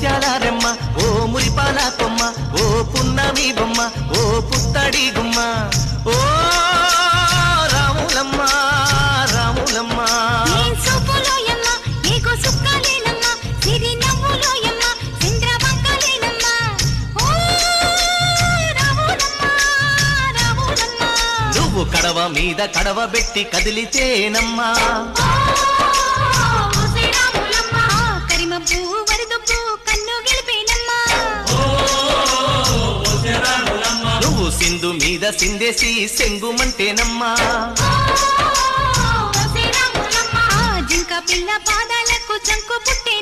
ముత్యాల రెమ్మ ఓ మురిపాల కొమ్మ ఓ పున్నమి బొమ్మ ఓ పుత్తడి గుమ్మ ఓ రాములమ్మ రాములమ్మ నీ సూపులోయమ్మ, నీకు సుక్కలేనమ్మ, సిరి నవ్వులోయమ్మ, చంద్రవంకలేనమ్మ. ఓ రావులమ్మ, రావులమ్మ. నువ్వు కడవ మీద కడవ పెట్టి కదిలితేనమ్మా ఓ ఓసే రావులమ్మ, కరిమబ్బు వరదబ్బు కన్ను గెలిపేనమ్మ. నువ్వు సింధు మీద సిందేసి సెంగుమంటేనమ్మా ఓసే రావులమ్మ, జింక పిల్ల పాదాలకు చంకు పుట్టే